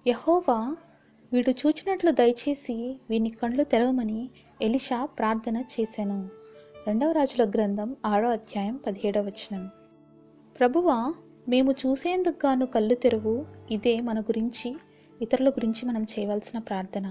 యహోవా వీడు చూచినట్లు దయచేసి వీని కళ్ళు తెరవమని ఎలిషా ప్రార్థన చేశాను రెండవ రాజుల గ్రంథం ఆరో అధ్యాయం పదిహేడవ వచనం ప్రభువా మేము చూసేందుకు గాను కళ్ళు తెరువు ఇదే మన గురించి ఇతరుల గురించి మనం చేయవలసిన ప్రార్థన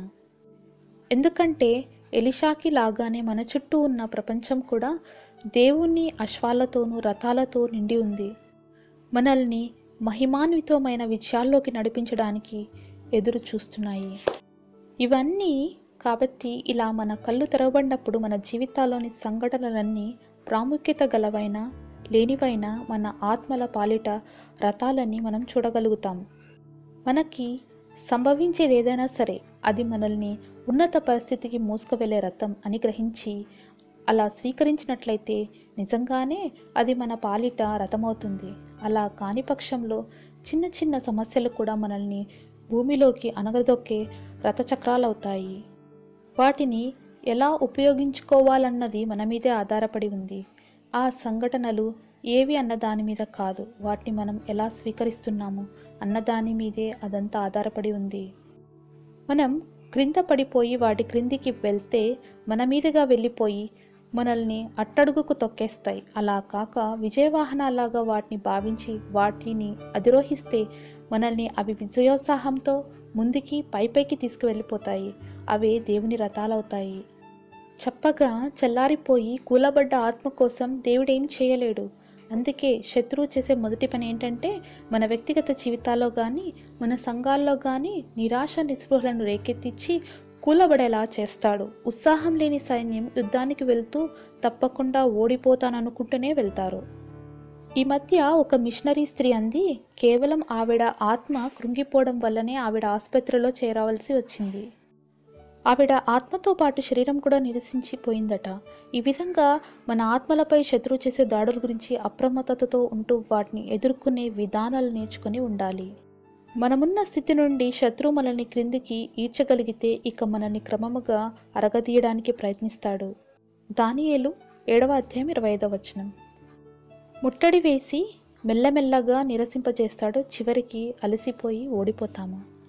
ఎందుకంటే ఎలిషాకి లాగానే మన చుట్టూ ఉన్న ప్రపంచం కూడా దేవుణ్ణి అశ్వాలతోనూ రథాలతో నిండి ఉంది మనల్ని మహిమాన్వితమైన విజయాల్లోకి నడిపించడానికి ఎదురు చూస్తున్నాయి ఇవన్నీ కాబట్టి ఇలా మన కళ్ళు తెరవబడినప్పుడు మన జీవితాల్లోని సంఘటనలన్నీ ప్రాముఖ్యత గలవైన లేనివైన మన ఆత్మల పాలిట రథాలని మనం చూడగలుగుతాం మనకి సంభవించేది ఏదైనా సరే అది మనల్ని ఉన్నత పరిస్థితికి మోసుకువెళ్ళే రథం అని గ్రహించి అలా స్వీకరించినట్లయితే నిజంగానే అది మన పాలిట రథమవుతుంది అలా కాని పక్షంలో చిన్న చిన్న సమస్యలు కూడా మనల్ని భూమిలోకి అనగదొక్కే రథచక్రాలవుతాయి వాటిని ఎలా ఉపయోగించుకోవాలన్నది మన మీదే ఆధారపడి ఉంది ఆ సంఘటనలు ఏవి అన్న దాని మీద కాదు వాటిని మనం ఎలా స్వీకరిస్తున్నాము అన్న దాని మీదే అదంతా ఆధారపడి ఉంది మనం క్రింద పడిపోయి వాటి క్రిందికి వెళ్తే మన మీదుగా వెళ్ళిపోయి మనల్ని అట్టడుగుకు తొక్కేస్తాయి అలా కాక విజయవాహనాలాగా వాటిని భావించి వాటిని అధిరోహిస్తే మనల్ని అవి విజయోత్సాహంతో ముందుకి పైపైకి తీసుకువెళ్ళిపోతాయి అవే దేవుని రథాలవుతాయి చప్పగా చల్లారిపోయి కూలబడ్డ ఆత్మ కోసం దేవుడేం చేయలేడు అందుకే శత్రువు చేసే మొదటి పని ఏంటంటే మన వ్యక్తిగత జీవితాల్లో కానీ మన సంఘాల్లో కానీ నిరాశ నిస్పృహలను రేకెత్తించి కూలబడేలా చేస్తాడు ఉత్సాహం లేని సైన్యం యుద్ధానికి వెళ్తూ తప్పకుండా ఓడిపోతాననుకుంటూనే వెళ్తారు ఈ మధ్య ఒక మిషనరీ స్త్రీ అంది కేవలం ఆవిడ ఆత్మ కృంగిపోవడం వల్లనే ఆవిడ ఆసుపత్రిలో చేరవలసి వచ్చింది ఆవిడ ఆత్మతో పాటు శరీరం కూడా నిరసించిపోయిందట ఈ విధంగా మన ఆత్మలపై శత్రువు చేసే దాడుల గురించి అప్రమత్తతతో ఉంటూ వాటిని ఎదుర్కొనే విధానాలు నేర్చుకొని ఉండాలి మనమున్న స్థితి నుండి శత్రువు మనల్ని క్రిందికి ఈడ్చగలిగితే ఇక మనల్ని క్రమముగా అరగదీయడానికి ప్రయత్నిస్తాడు దానియేలు ఏడవ అధ్యాయం ఇరవై ఐదవ వచనం ముట్టడి వేసి మెల్లమెల్లగా నిరసింపజేస్తాడు చివరికి అలసిపోయి ఓడిపోతాము